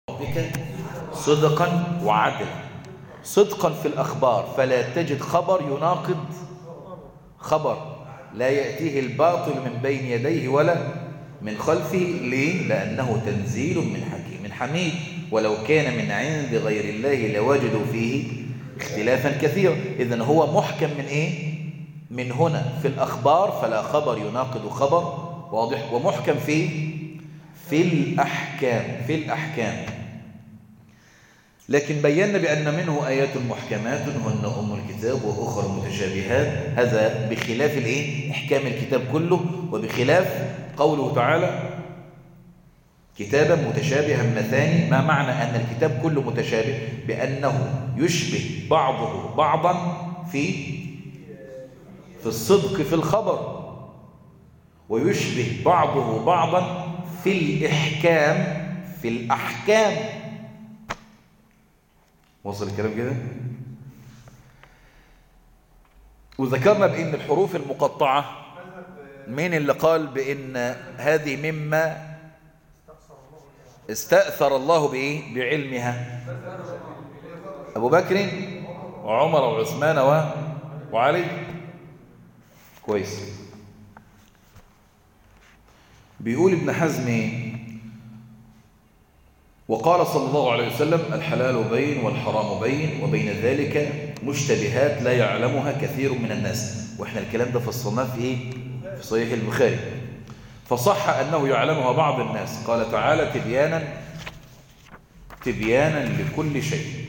ربك صدقا وعدلا صدقا في الأخبار فلا تجد خبر يناقض خبر لا يأتيه الباطل من بين يديه ولا من خلفه ليه؟ لأنه تنزيل من حكيم حميد ولو كان من عند غير الله لوجدوا فيه اختلافا كثيرا إذن هو محكم من إيه؟ من هنا في الأخبار فلا خبر يناقض خبر واضح ومحكم في في الأحكام في الأحكام لكن بينا بأن منه آيات محكمات هن أم الكتاب وأخرى متشابهات هذا بخلاف الإيه؟ إحكام الكتاب كله وبخلاف قوله تعالى كتابا متشابها مثاني ما معنى أن الكتاب كله متشابه بأنه يشبه بعضه بعضا في في الصدق في الخبر ويشبه بعضه بعضا في الإحكام في الأحكام وصل الكلام كده وذكرنا بأن الحروف المقطعة مين اللي قال بأن هذه مما استأثر الله بإيه بعلمها أبو بكر وعمر وعثمان و... وعلي كويس بيقول ابن حزم وقال صلى الله عليه وسلم الحلال بين والحرام بين وبين ذلك مشتبهات لا يعلمها كثير من الناس واحنا الكلام ده فصلناه في ايه في صحيح البخاري فصح انه يعلمها بعض الناس قال تعالى تبيانا تبيانا لكل شيء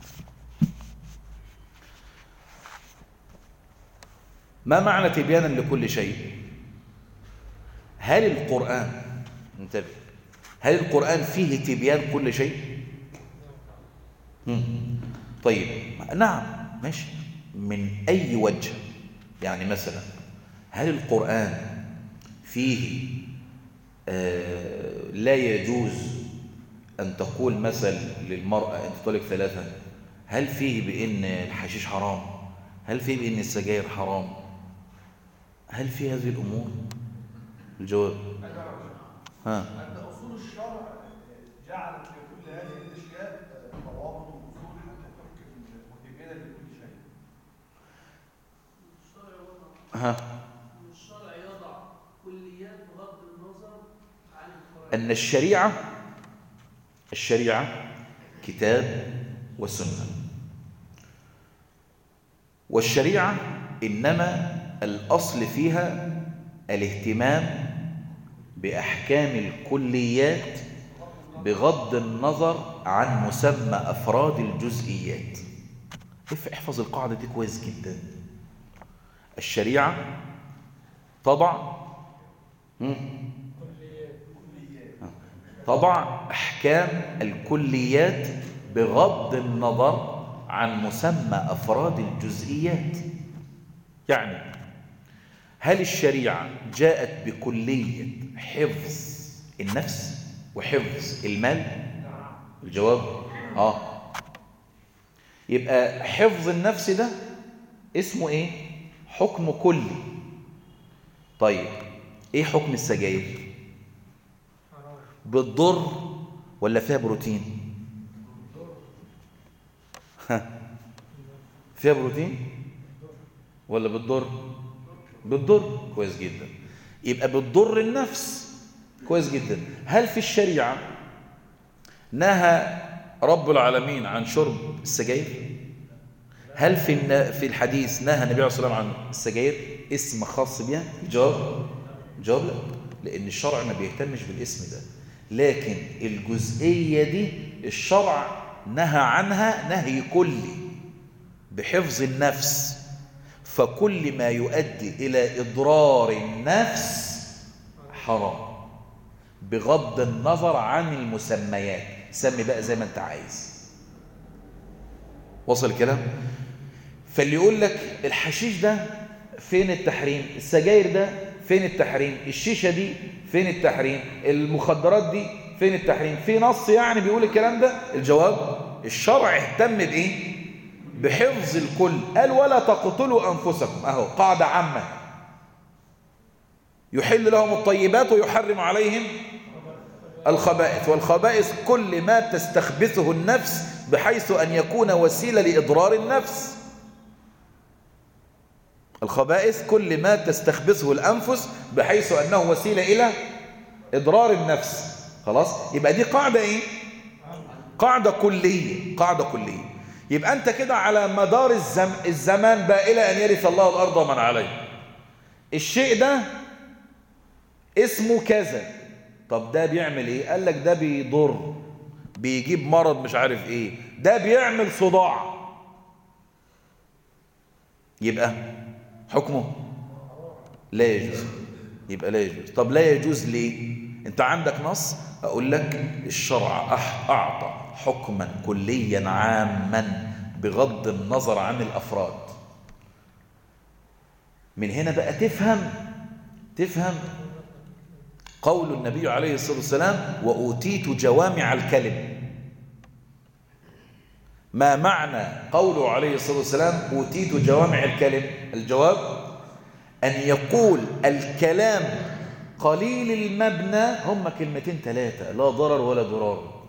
ما معنى تبيانا لكل شيء هل القرآن انتبه هل القرآن فيه تبيان كل شيء مم. طيب نعم ماشي من أي وجه يعني مثلا هل القرآن فيه آه لا يجوز أن تقول مثل للمرأة أنت طالق ثلاثة هل فيه بأن الحشيش حرام هل فيه بأن السجاير حرام هل في هذه الأمور الجواب ها أن أصول الشرع جعلت لكل هذه الأشياء ضوابط وأصول حتى تحكم متبينة لكل شيء. ها الشرع يضع كليات بغض النظر عن القرآن أن الشريعة الشريعة كتاب وسنة والشريعة إنما الأصل فيها الاهتمام بأحكام الكليات بغض النظر عن مسمى أفراد الجزئيات احفظ القاعدة دي كويس جدا الشريعة طبع مم. طبع أحكام الكليات بغض النظر عن مسمى أفراد الجزئيات يعني هل الشريعة جاءت بكلية حفظ النفس وحفظ المال الجواب آه يبقى حفظ النفس ده اسمه ايه حكم كلي طيب ايه حكم السجاير بتضر ولا فيها بروتين ها فيها بروتين ولا بتضر بتضر كويس جدا يبقى بتضر النفس كويس جدا هل في الشريعة نهى رب العالمين عن شرب السجاير هل في الن- في الحديث نهى النبي عليه الصلاة والسلام عن السجاير اسم خاص بها جواب جواب لا لأن الشرع ما بيهتمش بالاسم ده لكن الجزئية دي الشرع نهى عنها نهي كلي بحفظ النفس فكل ما يؤدي إلى إضرار النفس حرام بغض النظر عن المسميات سمي بقى زي ما انت عايز وصل الكلام فاللي يقول لك الحشيش ده فين التحريم السجاير ده فين التحريم الشيشة دي فين التحريم المخدرات دي فين التحريم في نص يعني بيقول الكلام ده الجواب الشرع اهتم بإيه بحفظ الكل قال ولا تقتلوا أنفسكم أهو قاعدة عامة يحل لهم الطيبات ويحرم عليهم الخبائث والخبائث كل ما تستخبثه النفس بحيث أن يكون وسيلة لإضرار النفس الخبائث كل ما تستخبثه الأنفس بحيث أنه وسيلة إلى إضرار النفس خلاص يبقى دي قاعدة إيه قاعدة كلية قاعدة كلية يبقى أنت كده على مدار الزم الزمان بقى إلى أن يرث الله الأرض ومن عليه الشيء ده اسمه كذا طب ده بيعمل ايه قال لك ده بيضر بيجيب مرض مش عارف ايه ده بيعمل صداع يبقى حكمه لا يجوز يبقى لا يجوز طب لا يجوز ليه انت عندك نص اقول لك الشرع أح اعطى حكما كليا عاما بغض النظر عن الافراد من هنا بقى تفهم تفهم قول النبي عليه الصلاة والسلام وأوتيت جوامع الكلم ما معنى قوله عليه الصلاة والسلام أوتيت جوامع الكلم الجواب أن يقول الكلام قليل المبنى هم كلمتين ثلاثة لا ضرر ولا ضرار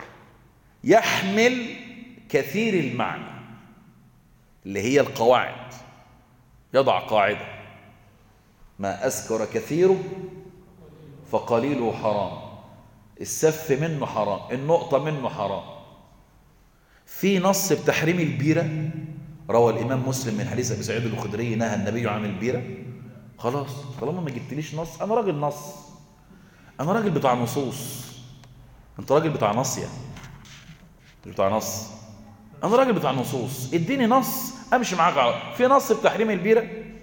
يحمل كثير المعنى اللي هي القواعد يضع قاعدة ما أسكر كثيره فقليله حرام السف منه حرام النقطة منه حرام في نص بتحريم البيرة روى الإمام مسلم من حديث أبي سعيد الخدري نهى النبي عن البيرة خلاص طالما ما جبتليش نص أنا راجل نص أنا راجل بتاع نصوص أنت راجل بتاع نص يعني مش بتاع نص أنا راجل بتاع نصوص اديني نص أمشي معاك على في نص بتحريم البيرة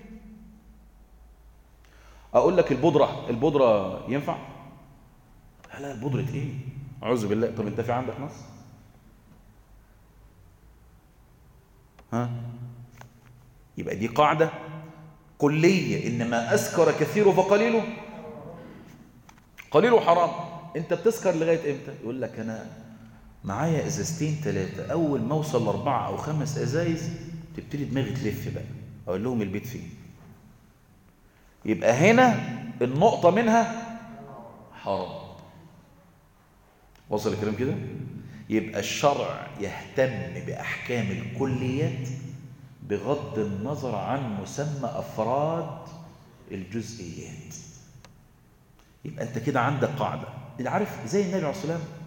اقول لك البودره البودره ينفع لا لا البودره ايه اعوذ بالله طب انت في عندك نص ها يبقى دي قاعده كليه ان ما اسكر كثيره فقليله قليله حرام انت بتسكر لغايه امتى يقول لك انا معايا ازازتين ثلاثه اول ما اوصل لاربعه او خمس ازايز تبتدي دماغي تلف بقى اقول لهم البيت فين يبقى هنا النقطة منها حرام وصل الكلام كده يبقى الشرع يهتم بأحكام الكليات بغض النظر عن مسمى أفراد الجزئيات يبقى أنت كده عندك قاعدة اللي عارف زي النبي عليه الصلاة والسلام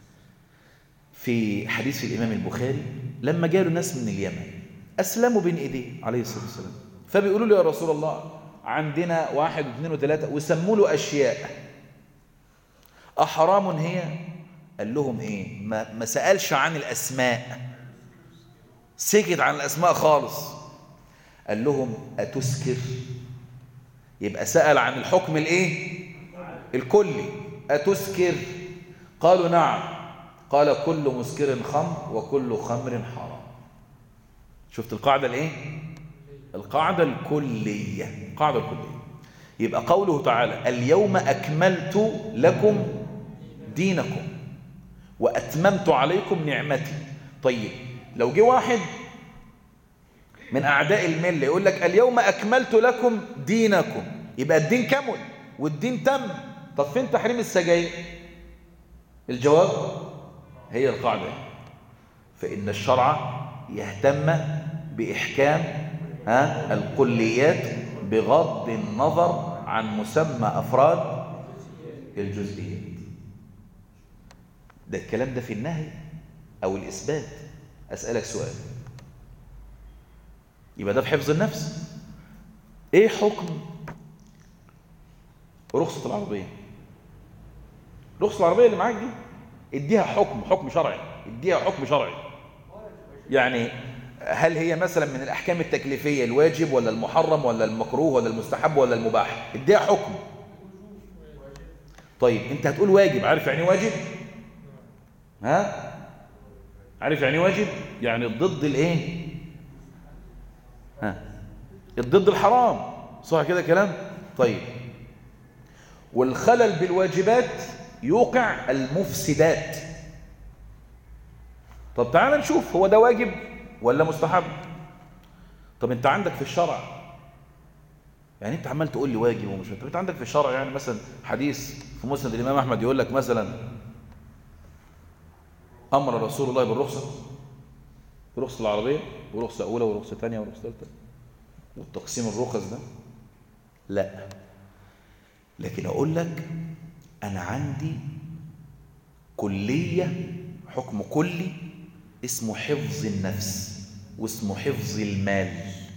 في حديث الإمام البخاري لما جاله ناس من اليمن أسلموا بين إيديه عليه الصلاة والسلام فبيقولوا له يا رسول الله عندنا واحد واثنين وثلاثة وسموا له أشياء أحرام هي قال لهم إيه ما, ما سألش عن الأسماء سكت عن الأسماء خالص قال لهم أتسكر يبقى سأل عن الحكم الإيه الكلي أتسكر قالوا نعم قال كل مسكر خمر وكل خمر حرام شفت القاعدة الإيه القاعدة الكلية القاعدة الكلية يبقى قوله تعالى اليوم أكملت لكم دينكم وأتممت عليكم نعمتي طيب لو جه واحد من أعداء الملة يقول لك اليوم أكملت لكم دينكم يبقى الدين كمل والدين تم طب فين تحريم السجاير الجواب هي القاعدة فإن الشرع يهتم بإحكام ها الكليات بغض النظر عن مسمى أفراد الجزئيات ده الكلام ده في النهي أو الإثبات أسألك سؤال يبقى ده في حفظ النفس إيه حكم رخصة العربية رخصة العربية اللي معاك دي اديها حكم حكم شرعي اديها حكم شرعي يعني هل هي مثلا من الأحكام التكليفية الواجب ولا المحرم ولا المكروه ولا المستحب ولا المباح اديها حكم طيب انت هتقول واجب عارف يعني واجب ها عارف يعني واجب يعني ضد الايه ها الضد الحرام صح كده كلام طيب والخلل بالواجبات يوقع المفسدات طب تعال نشوف هو ده واجب ولا مستحب طب انت عندك في الشرع يعني انت عمال تقول لي واجب ومش انت انت عندك في الشرع يعني مثلا حديث في مسند الإمام أحمد يقول لك مثلا أمر رسول الله بالرخصة برخصة العربية ورخصة أولى ورخصة ثانية ورخصة ثالثة والتقسيم الرخص ده لا لكن أقول لك أنا عندي كلية حكم كلي اسمه حفظ النفس واسمه حفظ المال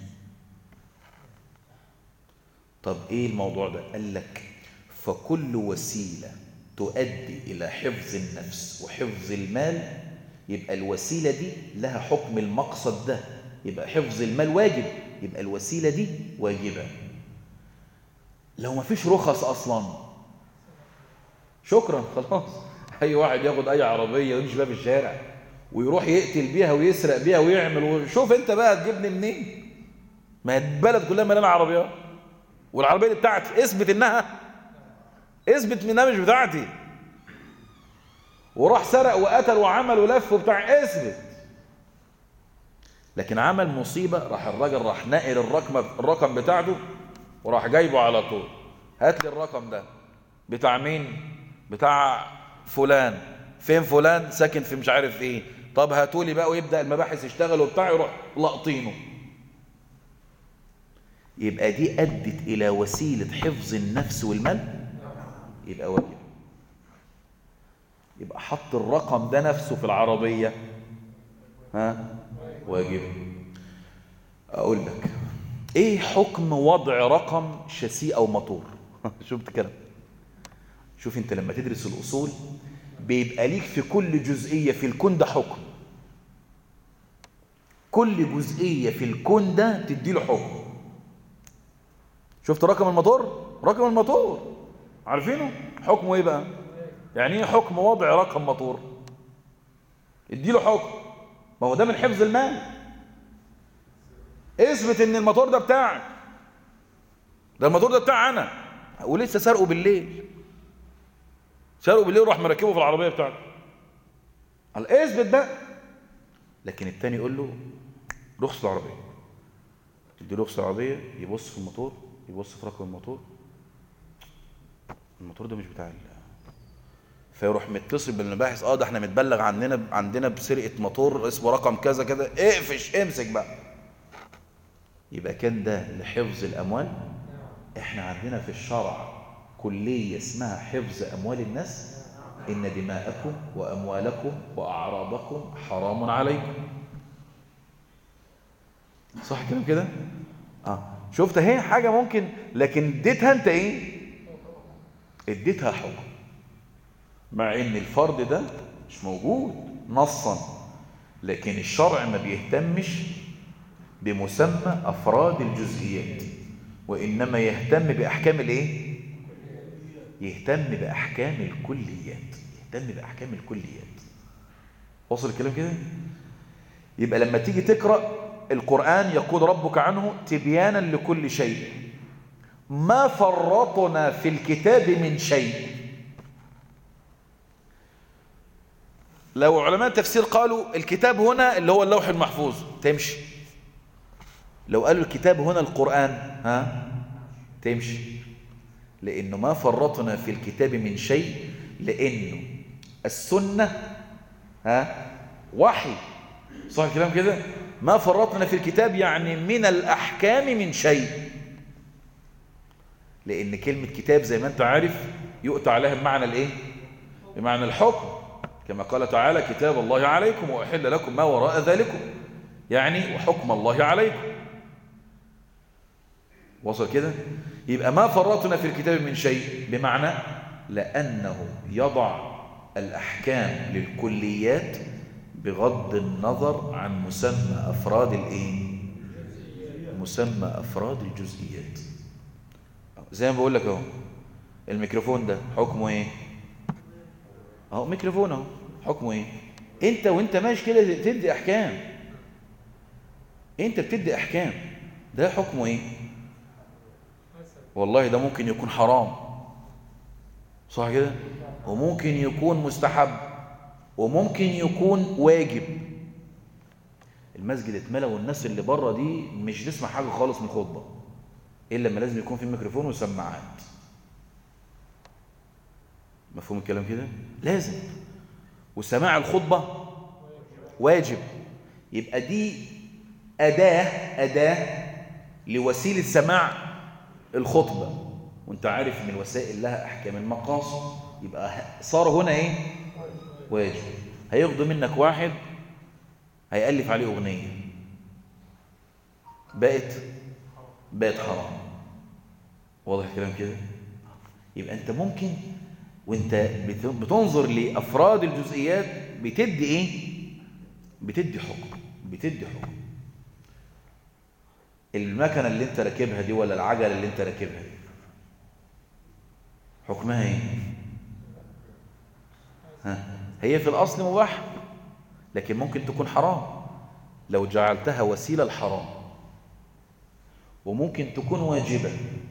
طب ايه الموضوع ده قال لك فكل وسيلة تؤدي إلى حفظ النفس وحفظ المال يبقى الوسيلة دي لها حكم المقصد ده يبقى حفظ المال واجب يبقى الوسيلة دي واجبة لو ما فيش رخص أصلا شكرا خلاص أي واحد ياخد أي عربية ويمشي بيها في الشارع ويروح يقتل بيها ويسرق بيها ويعمل وشوف أنت بقى تجيبني منين ما هي البلد كلها مليانة عربيات والعربية دي بتاعتي اثبت إنها اثبت إنها مش بتاعتي وراح سرق وقتل وعمل ولف وبتاع اثبت لكن عمل مصيبة راح الراجل راح نقل الرقم الرقم بتاعته وراح جايبه على طول هات لي الرقم ده بتاع مين بتاع فلان فين فلان ساكن في مش عارف ايه طب هاتوا لي بقى ويبدا المباحث يشتغل وبتاع يروح لاقطينه يبقى دي ادت الى وسيله حفظ النفس والمال يبقى واجب يبقى حط الرقم ده نفسه في العربيه ها واجب اقول لك ايه حكم وضع رقم شاسيه او موتور شفت كلام شوف انت لما تدرس الاصول بيبقى ليك في كل جزئيه في الكون ده حكم كل جزئيه في الكون ده تدي له حكم شفت رقم الموتور رقم الموتور عارفينه حكمه ايه بقى يعني ايه حكم وضع رقم موتور ادي له حكم ما هو ده من حفظ المال اثبت ان الموتور ده بتاعك ده الموتور ده بتاع انا ولسه سرقه بالليل سرقه بالليل راح مركبه في العربيه بتاعته قال اثبت بقى لكن التاني يقول له رخص العربيه تدي رخص العربيه يبص في الموتور يبص في رقم الموتور الموتور ده مش بتاع ال فيروح متصل بالمباحث اه ده احنا متبلغ عننا عندنا بسرقه موتور اسمه رقم كذا كذا اقفش امسك بقى يبقى كان ده لحفظ الاموال احنا عندنا في الشرع كليه اسمها حفظ اموال الناس ان دماءكم واموالكم واعراضكم حرام عليكم صح الكلام كده اه شفت اهي حاجه ممكن لكن اديتها انت ايه اديتها حكم مع ان الفرد ده مش موجود نصا لكن الشرع ما بيهتمش بمسمى افراد الجزئيات وانما يهتم باحكام الايه يهتم باحكام الكليات يهتم باحكام الكليات وصل الكلام كده يبقى لما تيجي تقرا القران يقول ربك عنه تبيانا لكل شيء ما فرطنا في الكتاب من شيء لو علماء التفسير قالوا الكتاب هنا اللي هو اللوح المحفوظ تمشي لو قالوا الكتاب هنا القرآن ها تمشي لأنه ما فرطنا في الكتاب من شيء لأنه السنة ها وحي صح الكلام كده ما فرطنا في الكتاب يعني من الأحكام من شيء لأن كلمة كتاب زي ما أنت عارف يؤتى عليها بمعنى الإيه بمعنى الحكم كما قال تعالى كتاب الله عليكم وأحل لكم ما وراء ذلكم يعني وحكم الله عليكم وصل كده يبقى ما فرطنا في الكتاب من شيء بمعنى لأنه يضع الأحكام للكليات بغض النظر عن مسمى أفراد الإيه مسمى أفراد الجزئيات زي ما بقول لك اهو الميكروفون ده حكمه ايه اهو ميكروفون اهو حكمه ايه انت وانت ماشي كده تدي احكام انت بتدي احكام ده حكمه ايه والله ده ممكن يكون حرام صح كده وممكن يكون مستحب وممكن يكون واجب المسجد اتملى والناس اللي بره دي مش تسمع حاجه خالص من الخطبه الا لما لازم يكون في ميكروفون وسماعات مفهوم الكلام كده لازم وسماع الخطبة واجب يبقى دي أداة أداة لوسيلة سماع الخطبة وانت عارف ان الوسائل لها احكام المقاصد يبقى صار هنا ايه واجب هياخد منك واحد هيألف عليه أغنية بقت بقت حرام واضح الكلام كده يبقى انت ممكن وانت بت- بتنظر لأفراد الجزئيات بتدي ايه بتدي حكم بتدي حكم المكنة اللي انت راكبها دي ولا العجلة اللي انت راكبها دي حكمها ايه ها هي في الأصل مباح لكن ممكن تكون حرام لو جعلتها وسيلة الحرام وممكن تكون واجبة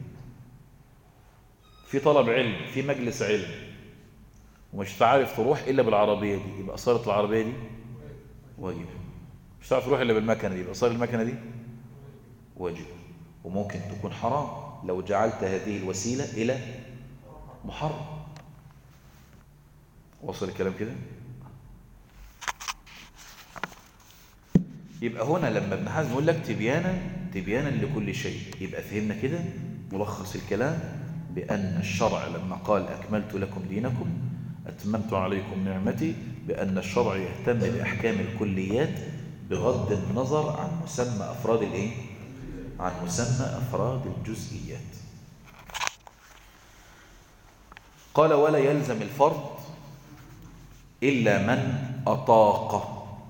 في طلب علم في مجلس علم ومش تعرف تروح إلا بالعربية دي يبقى صارت العربية دي واجبة مش تعرف تروح إلا بالمكنة دي يبقى صار المكنة دي واجبة وممكن تكون حرام لو جعلت هذه الوسيلة إلى محرم وصل الكلام كده يبقى هنا لما ابن حزم يقول لك تبيانا تبيانا لكل شيء يبقى فهمنا كده ملخص الكلام بأن الشرع لما قال أكملت لكم دينكم أتممت عليكم نعمتي بأن الشرع يهتم بأحكام الكليات بغض النظر عن مسمى أفراد الإيه؟ عن مسمى أفراد الجزئيات قال ولا يلزم الفرض إلا من أطاق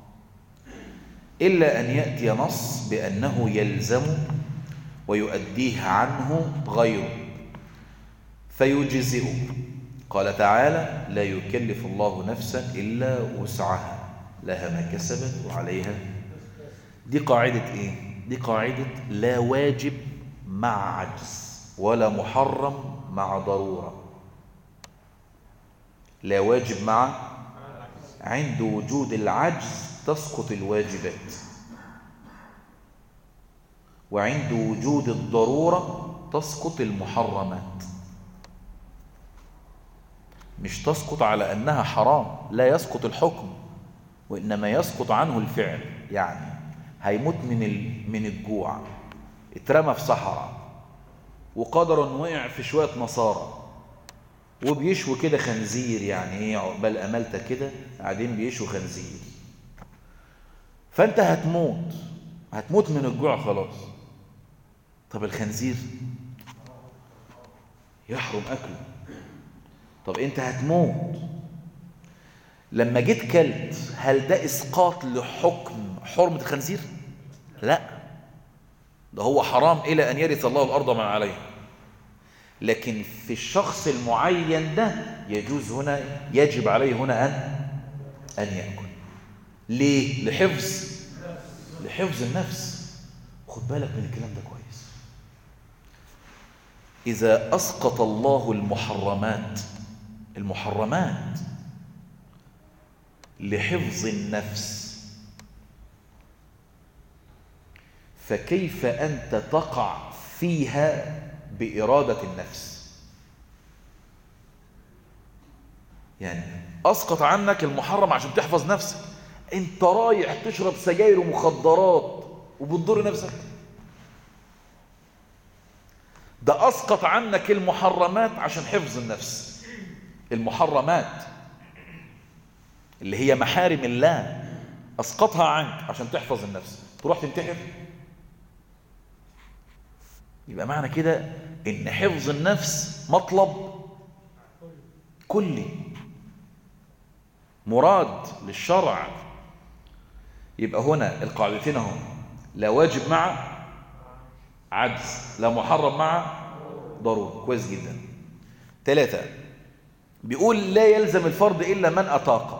إلا أن يأتي نص بأنه يلزم ويؤديه عنه غيره فيجزئه قال تعالى لا يكلف الله نفسا إلا وسعها لها ما كسبت وعليها دي قاعدة إيه؟ دي قاعدة لا واجب مع عجز ولا محرم مع ضرورة لا واجب مع عند وجود العجز تسقط الواجبات وعند وجود الضرورة تسقط المحرمات مش تسقط على أنها حرام لا يسقط الحكم وإنما يسقط عنه الفعل يعني هيموت من ال- من الجوع اترمى في صحراء وقدرا وقع في شوية نصارى وبيشوا كده خنزير يعني ايه عقبال امالتك كده قاعدين بيشوا خنزير فانت هتموت هتموت من الجوع خلاص طب الخنزير يحرم اكله طب انت هتموت لما جيت كلت هل ده اسقاط لحكم حرمة الخنزير لا ده هو حرام الى ان يرث الله الارض من عليها لكن في الشخص المعين ده يجوز هنا يجب عليه هنا أن أن يأكل ليه؟ لحفظ لحفظ النفس خد بالك من الكلام ده كويس إذا أسقط الله المحرمات المحرمات لحفظ النفس فكيف أنت تقع فيها بإرادة النفس يعني أسقط عنك المحرم عشان تحفظ نفسك أنت رايح تشرب سجاير ومخدرات وبتضر نفسك ده أسقط عنك المحرمات عشان حفظ النفس المحرمات اللي هي محارم الله أسقطها عنك عشان تحفظ النفس تروح تنتحر يبقى معنى كده ان حفظ النفس مطلب كلي مراد للشرع يبقى هنا القاعدتين اهو لا واجب مع عجز لا محرم مع ضرورة كويس جدا ثلاثة بيقول لا يلزم الفرض إلا من أطاق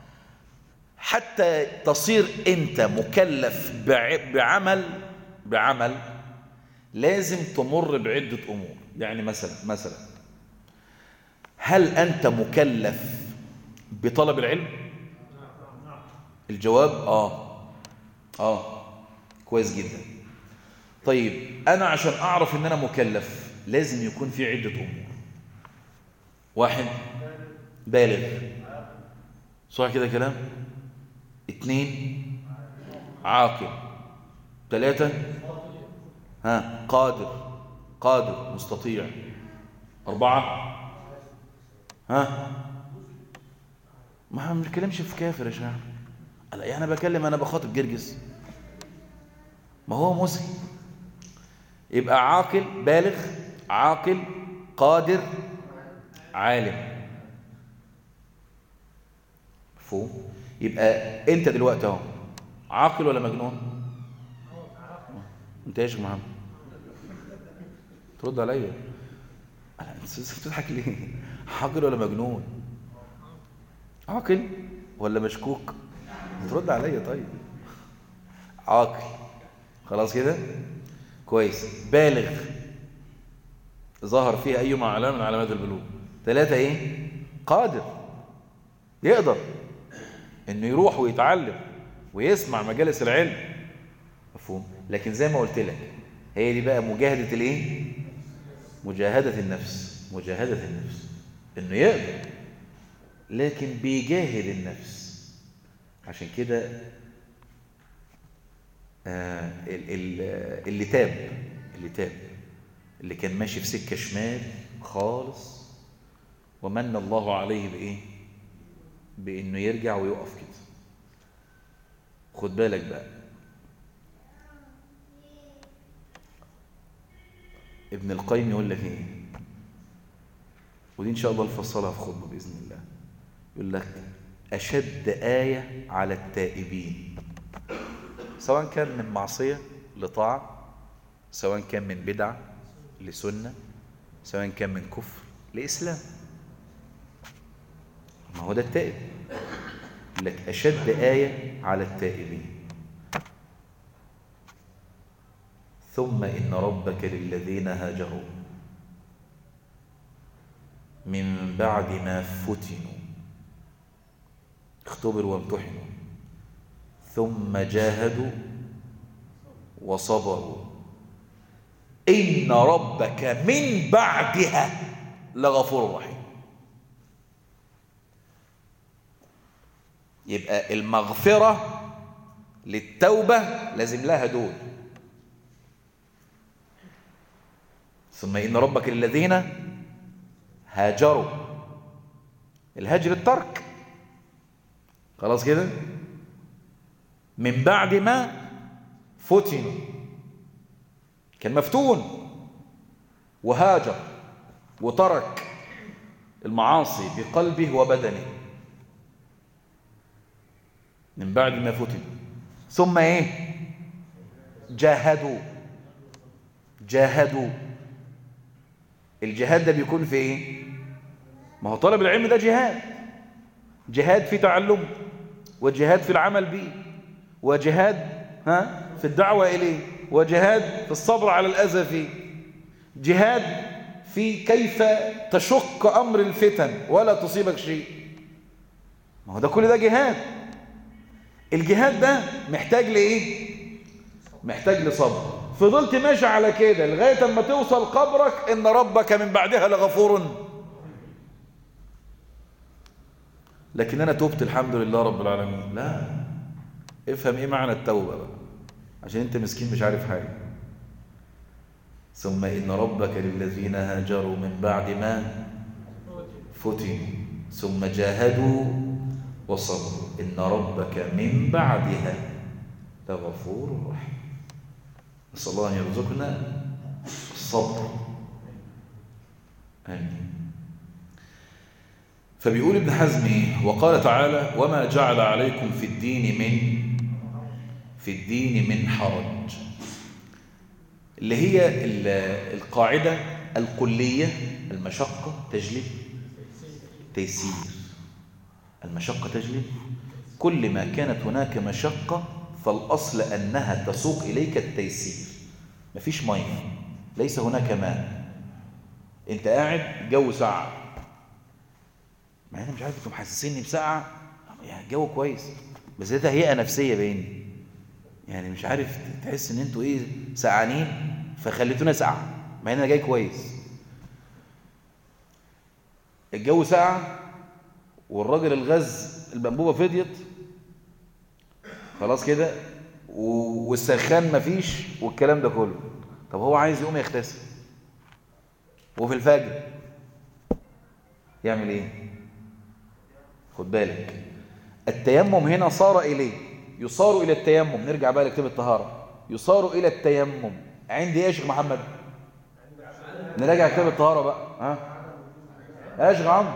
حتى تصير أنت مكلف بع- بعمل بعمل لازم تمر بعدة أمور يعني مثلا مثلا هل أنت مكلف بطلب العلم الجواب آه آه كويس جدا طيب أنا عشان أعرف إن أنا مكلف لازم يكون في عدة أمور واحد بالغ صح كده كلام اتنين عاقل ثلاثة ها قادر قادر مستطيع أربعة ها ما ما بنتكلمش في كافر يا شباب لا يعني انا بكلم انا بخاطب جرجس ما هو مسلم يبقى عاقل بالغ عاقل قادر عالم مفهوم يبقى انت دلوقتي اهو عاقل ولا مجنون انت ايش يا محمد ترد عليا انا انت بتضحك ليه عاقل ولا مجنون عاقل ولا مشكوك ترد عليا طيب عاقل خلاص كده كويس بالغ ظهر فيها اي علامه من علامات البلوغ ثلاثه ايه قادر يقدر انه يروح ويتعلم ويسمع مجالس العلم مفهوم لكن زي ما قلت لك هي دي بقى مجاهده الايه مجاهده النفس مجاهده النفس انه يقدر لكن بيجاهد النفس عشان كده آه ال- ال- اللي تاب اللي تاب اللي كان ماشي في سكة شمال خالص ومن الله عليه بإيه بإنه يرجع ويقف كده خد بالك بقى ابن القيم يقول لك ايه ودي ان شاء الله نفصلها في خطبه باذن الله يقول لك اشد ايه على التائبين سواء كان من معصيه لطاعه سواء كان من بدعه لسنه سواء كان من كفر لاسلام ما هو ده التائب يقول لك اشد ايه على التائبين ثم إن ربك للذين هاجروا من بعد ما فتنوا اختبروا وامتحنوا ثم جاهدوا وصبروا إن ربك من بعدها لغفور رحيم يبقى المغفرة للتوبة لازم لها دول ثم إن ربك للذين هاجروا الهجر الترك خلاص كده من بعد ما فتنوا كان مفتون وهاجر وترك المعاصي بقلبه وبدنه من بعد ما فتن ثم ايه جاهدوا جاهدوا الجهاد ده بيكون في ايه ما هو طلب العلم ده جهاد جهاد في تعلمه وجهاد في العمل به وجهاد ها في الدعوة إليه وجهاد في الصبر على الأذى فيه جهاد في كيف تشق أمر الفتن ولا تصيبك شيء ما هو ده كل ده جهاد الجهاد ده محتاج لإيه محتاج لصبر فضلت ماشي على كده لغاية اما توصل قبرك إن ربك من بعدها لغفور لكن أنا تبت الحمد لله رب العالمين لا افهم إيه معنى التوبة بقى عشان أنت مسكين مش عارف حاجة ثم إن ربك للذين هاجروا من بعد ما فتنوا ثم جاهدوا وصبروا إن ربك من بعدها لغفور رحيم نسأل الله أن يرزقنا الصبر آمين فبيقول ابن حزم وقال تعالى وما جعل عليكم في الدين من في الدين من حرج اللي هي القاعدة الكلية المشقة تجلب تيسير المشقة تجلب كل ما كانت هناك مشقة فالأصل أنها تسوق إليك التيسير مفيش مية ليس هناك ماء انت قاعد جو ساعة ما انا مش عارف انتم محسسيني بساعة يعني الجو كويس بس ده تهيئة نفسية بيني يعني مش عارف تحس ان انتوا ايه سقعانين فخليتونا ساعة ما انا جاي كويس الجو ساعة والراجل الغاز البنبوبة فضيت خلاص كده و- والسخان مفيش والكلام ده كله طب هو عايز يقوم يغتسل وفي الفجر يعمل ايه خد بالك التيمم هنا صار اليه يصار الى التيمم نرجع بقى لكتاب الطهاره يصار الى التيمم عندي ايه يا شيخ محمد نراجع كتاب الطهاره بقى ها يا شيخ عمرو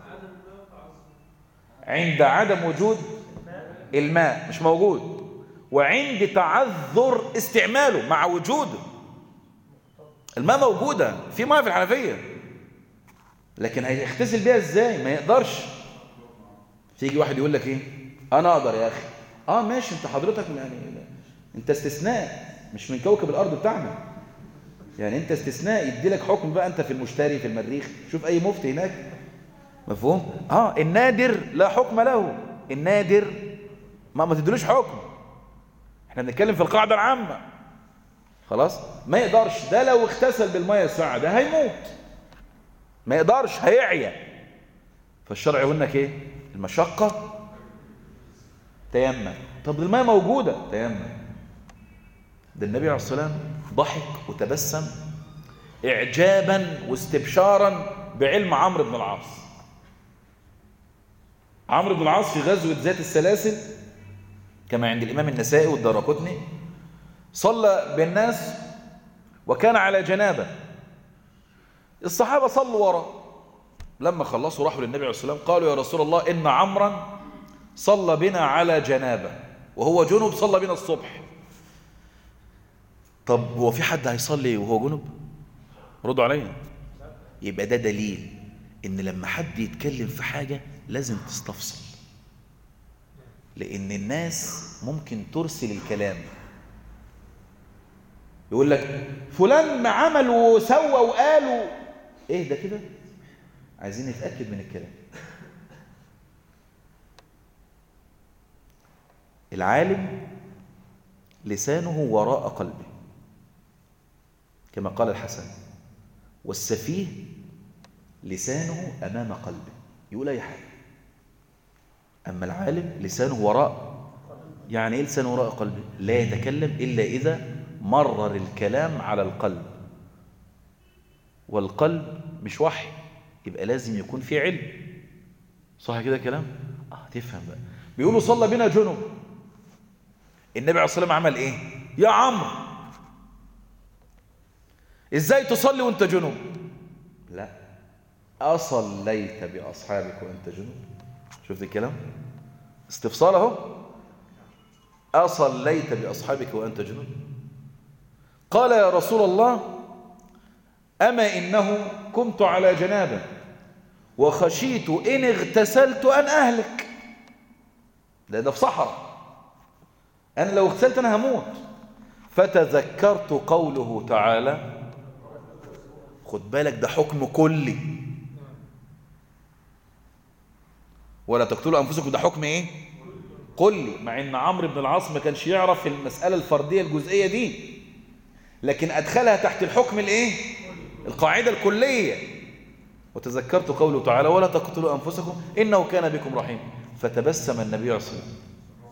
عند عدم وجود الماء مش موجود وعند تعذر استعماله مع وجوده الماء موجودة في ماء في الحنفية لكن هيغتسل بيها ازاي ما يقدرش تيجي واحد يقول لك ايه انا اقدر يا اخي اه ماشي انت حضرتك يعني انت استثناء مش من كوكب الارض بتاعنا يعني انت استثناء يدي لك حكم بقى انت في المشتري في المريخ شوف اي مفتي هناك مفهوم اه النادر لا حكم له النادر ما ما تدلوش حكم احنا بنتكلم في القاعده العامه خلاص ما يقدرش ده لو اغتسل بالميه الساعه ده هيموت ما يقدرش هيعيا فالشرع يقول لك ايه المشقه تيمم طب الميه موجوده تيمم ده النبي عليه الصلاه والسلام ضحك وتبسم اعجابا واستبشارا بعلم عمرو بن العاص عمرو بن العاص في غزوه ذات السلاسل كما عند الامام النسائي والدارقطني صلى بالناس وكان على جنابه الصحابه صلوا ورا لما خلصوا راحوا للنبي عليه الصلاه والسلام قالوا يا رسول الله ان عمرا صلى بنا على جنابه وهو جنب صلى بنا الصبح طب هو في حد هيصلي وهو جنب ردوا عليا يبقى ده دليل ان لما حد يتكلم في حاجه لازم تستفصل لان الناس ممكن ترسل الكلام يقول لك فلان عمل وسوى وقال و... ايه ده كده عايزين نتاكد من الكلام العالم لسانه وراء قلبه كما قال الحسن والسفيه لسانه امام قلبه يقول اي حاجه اما العالم لسانه وراء يعني ايه لسانه وراء قلبه لا يتكلم الا اذا مرر الكلام على القلب والقلب مش وحي يبقى لازم يكون في علم صح كده كلام اه تفهم بقى بيقولوا صلى بنا جنب النبي عليه الصلاه والسلام عمل ايه يا عمرو ازاي تصلي وانت جنب لا اصليت باصحابك وانت جنب شفت الكلام استفسار اهو اصليت باصحابك وانت جنب قال يا رسول الله اما انه كنت على جنابه وخشيت ان اغتسلت ان اهلك ده ده في صحراء انا لو اغتسلت انا هموت فتذكرت قوله تعالى خد بالك ده حكم كلي ولا تقتلوا انفسكم ده حكم ايه كلي مع ان عمرو بن العاص ما كانش يعرف المساله الفرديه الجزئيه دي لكن ادخلها تحت الحكم الايه القاعده الكليه وتذكرت قوله تعالى ولا تقتلوا انفسكم انه كان بكم رحيم فتبسم النبي عليه الصلاه والسلام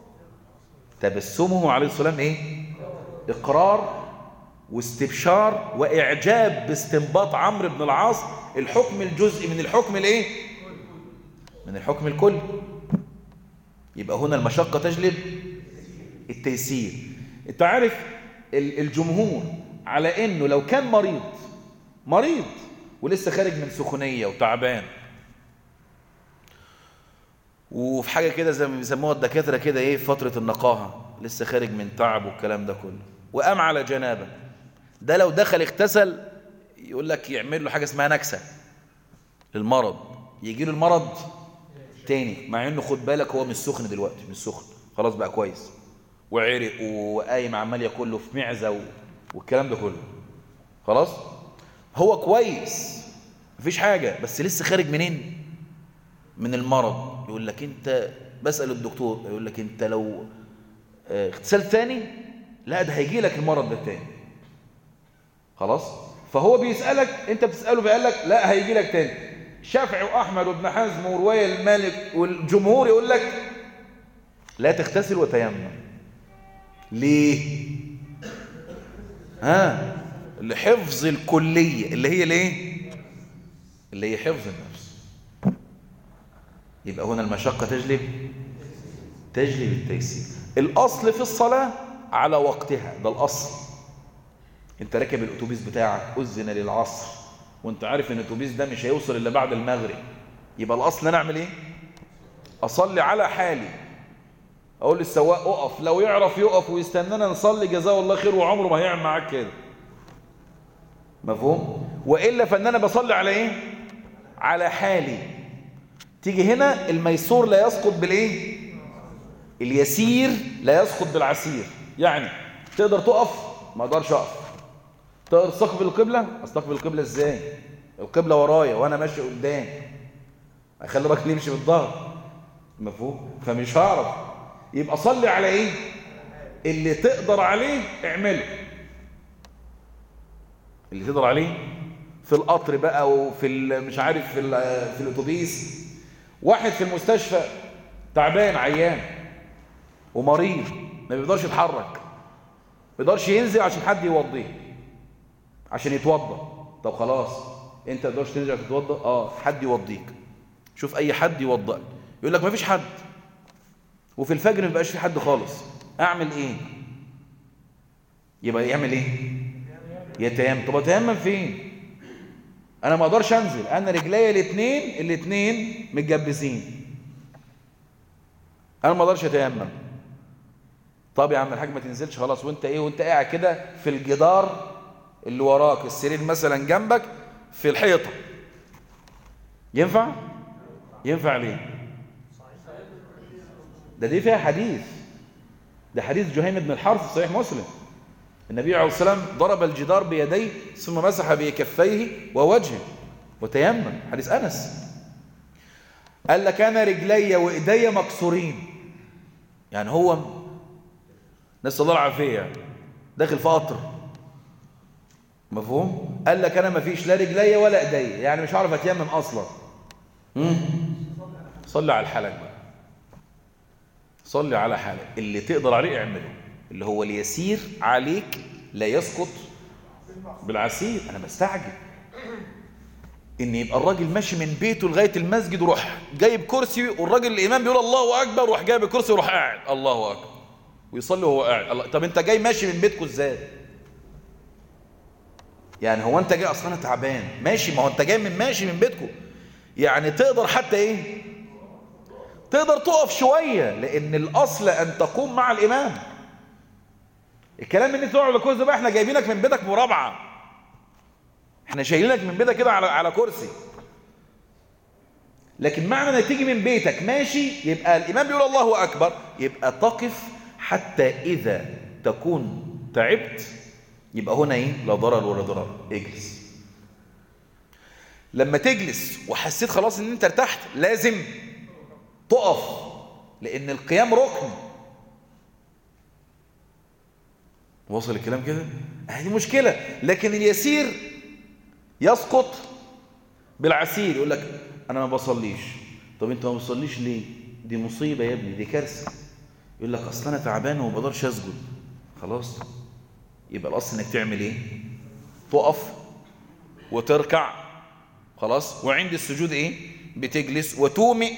تبسمه عليه الصلاه والسلام ايه اقرار واستبشار واعجاب باستنباط عمرو بن العاص الحكم الجزئي من الحكم الايه من الحكم الكلي يبقى هنا المشقه تجلب التيسير انت عارف ال- الجمهور على انه لو كان مريض مريض ولسه خارج من سخونيه وتعبان وفي حاجه كده زي ما بيسموها الدكاتره كده ايه في فتره النقاهه لسه خارج من تعب والكلام ده كله وقام على جنابه ده لو دخل اغتسل يقول لك يعمل له حاجه اسمها نكسه للمرض يجي له المرض تاني مع انه خد بالك هو مش سخن دلوقتي مش سخن خلاص بقى كويس وعرق وقايم عمال ياكل له في معزه و... والكلام ده كله خلاص هو كويس مفيش حاجه بس لسه خارج منين من المرض يقول لك انت بسال الدكتور يقول لك انت لو آه، اغتسال ثاني لا ده هيجي لك المرض ده تاني خلاص فهو بيسالك انت بتساله بيقول لك لا هيجي لك تاني شافعي واحمد وابن حزم وروايه المالك والجمهور يقول لك لا تغتسل وتيمم ليه ها لحفظ الكليه اللي هي الايه اللي هي حفظ النفس يبقى هنا المشقه تجلب تجلب التيسير الاصل في الصلاه على وقتها ده الاصل انت راكب الاتوبيس بتاعك اذن للعصر وانت عارف ان الاتوبيس ده مش هيوصل الا بعد المغرب يبقى الاصل انا اعمل ايه اصلي على حالي اقول للسواق اقف لو يعرف يقف ويستنانا نصلي جزاه الله خير وعمره ما هيعمل معاك كده مفهوم والا فان انا بصلي على ايه على حالي تيجي هنا الميسور لا يسقط بالايه اليسير لا يسقط بالعسير يعني تقدر تقف ما اقدرش اقف تقدر تستقبل القبلة استقبل القبلة ازاي القبلة ورايا وانا ماشي قدام اخلي الراجل يمشي بالظهر مفهوم فمش هعرف يبقى صلي على ايه اللي تقدر عليه اعمله اللي تقدر عليه في القطر بقى وفي ال- مش عارف في ال- في الاتوبيس واحد في المستشفى تعبان عيان ومريض ما بيقدرش يتحرك ما بيقدرش ينزل عشان حد يوضيه عشان يتوضا طب خلاص انت ما تقدرش تنزل عشان تتوضا اه حد يوضيك شوف اي حد يوضأ يقول لك ما فيش حد وفي الفجر ما بقاش في حد خالص اعمل ايه يبقى يعمل ايه يتيمم طب اتيمم فين انا ما اقدرش انزل انا رجليا الاثنين الاثنين متجبسين انا ما اقدرش اتيمم طب يا عم الحاج ما تنزلش خلاص وانت ايه وانت قاعد كده في الجدار اللي وراك السرير مثلا جنبك في الحيطه ينفع ينفع ليه ده دي فيها حديث ده حديث جهيم بن الحرث في صحيح مسلم النبي عليه الصلاه والسلام ضرب الجدار بيديه ثم مسح بكفيه ووجهه وتيمم حديث انس قال لك انا رجلي وايدي مكسورين يعني هو نسال الله العافيه يعني داخل في قطر مفهوم قال لك انا ما فيش لا رجلي ولا ايديا يعني مش هعرف اتيمم اصلا مم. صلي على الحالك بقى صلي على حالك اللي تقدر عليه اعمله اللي هو اليسير عليك لا يسقط بالعسير انا بستعجب ان يبقى الراجل ماشي من بيته لغايه المسجد وروح جايب كرسي والراجل الامام بيقول الله اكبر وروح جايب الكرسي وروح قاعد الله اكبر ويصلي وهو قاعد الله طب انت جاي ماشي من بيتكم ازاي يعني هو انت جاي اصلا انا تعبان ماشي ما هو انت جاي من ماشي من بيتكم يعني تقدر حتى ايه تقدر تقف شويه لان الاصل ان تقوم مع الامام الكلام ان انت تقعد على كرسي بقى احنا جايبينك من بيتك مرابعه احنا شايلينك من بيتك كده على على كرسي لكن معنى انك تيجي من بيتك ماشي يبقى الامام بيقول الله اكبر يبقى تقف حتى اذا تكون تعبت يبقى هنا ايه لا ضرر ولا ضرر اجلس لما تجلس وحسيت خلاص ان انت ارتحت لازم تقف لان القيام ركن وصل الكلام كده هذه مشكلة لكن اليسير يسقط بالعسير يقول لك انا ما بصليش طب انت ما بتصليش ليه دي مصيبة يا ابني دي كارثة يقول لك اصل انا تعبان وما بقدرش اسجد خلاص يبقى الاصل انك تعمل ايه تقف وتركع خلاص وعند السجود ايه بتجلس وتومئ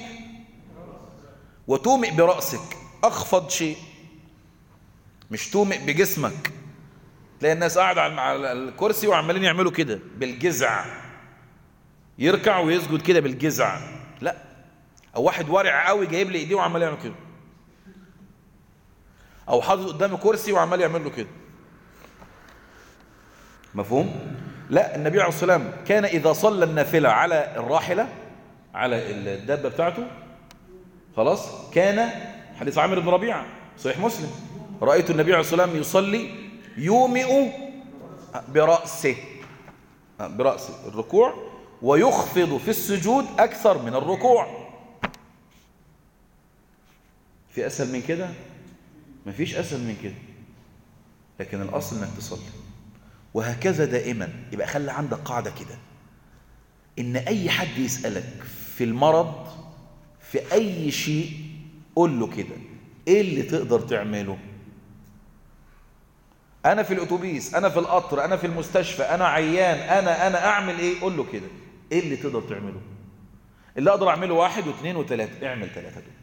وتومئ برأسك اخفض شيء مش تومئ بجسمك تلاقي الناس قاعدة على الكرسي وعمالين يعملوا كده بالجزع يركع ويسجد كده بالجزع لا او واحد ورع قوي جايب لي ايديه وعمال يعمل كده او حاطط قدامه كرسي وعمال يعمل له كده مفهوم لا النبي عليه الصلاه والسلام كان اذا صلى النافله على الراحله على الدابه بتاعته خلاص كان حديث عامر بن ربيعه صحيح مسلم رايت النبي عليه الصلاه والسلام يصلي يومئ براسه براسه الركوع ويخفض في السجود اكثر من الركوع في اسهل من كده مفيش اسهل من كده لكن الاصل انك تصلي وهكذا دائما يبقى خلي عندك قاعدة كده ان اي حد يسالك في المرض في اي شيء قول له كده ايه اللي تقدر تعمله انا في الاتوبيس انا في القطر انا في المستشفى انا عيان انا انا اعمل ايه قول له كده ايه اللي تقدر تعمله اللي اقدر اعمله واحد واثنين وثلاثة اعمل ثلاثة دول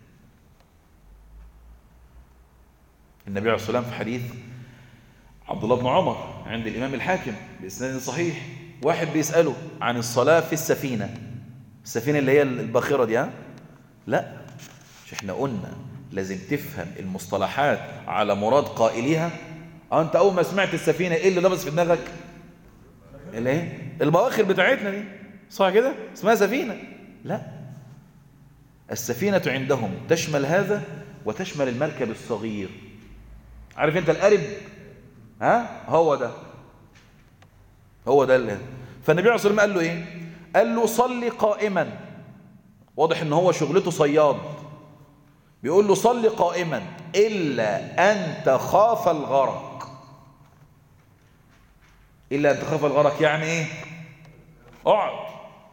النبي عليه الصلاة والسلام في حديث عبد الله بن عمر عند الإمام الحاكم بإسناد صحيح واحد بيسأله عن الصلاة في السفينة السفينة اللي هي الباخرة دي ها لا مش احنا قلنا لازم تفهم المصطلحات على مراد قائلها اه انت اول ما سمعت السفينة ايه اللي لبس في دماغك اللي ايه البواخر بتاعتنا دي صح كده اسمها سفينة لا السفينة عندهم تشمل هذا وتشمل المركب الصغير عارف انت القارب ها هو ده هو ده اللي فالنبي عليه الصلاه والسلام قال له ايه قال له صلي قائما واضح ان هو شغلته صياد بيقول له صلي قائما الا ان تخاف الغرق الا ان تخاف الغرق يعني ايه اقعد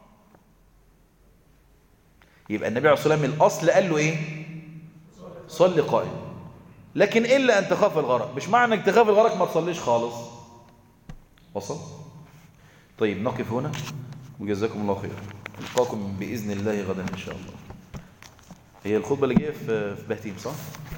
يبقى النبي عليه الصلاه والسلام الاصل قال له ايه صلي قائما لكن إلا أن تخاف الغرق مش معنى أنك تخاف الغرق ما تصليش خالص وصل طيب نقف هنا وجزاكم الله خير نلقاكم بإذن الله غدا إن شاء الله هي الخطبة اللي جاية في في بهتيم صح؟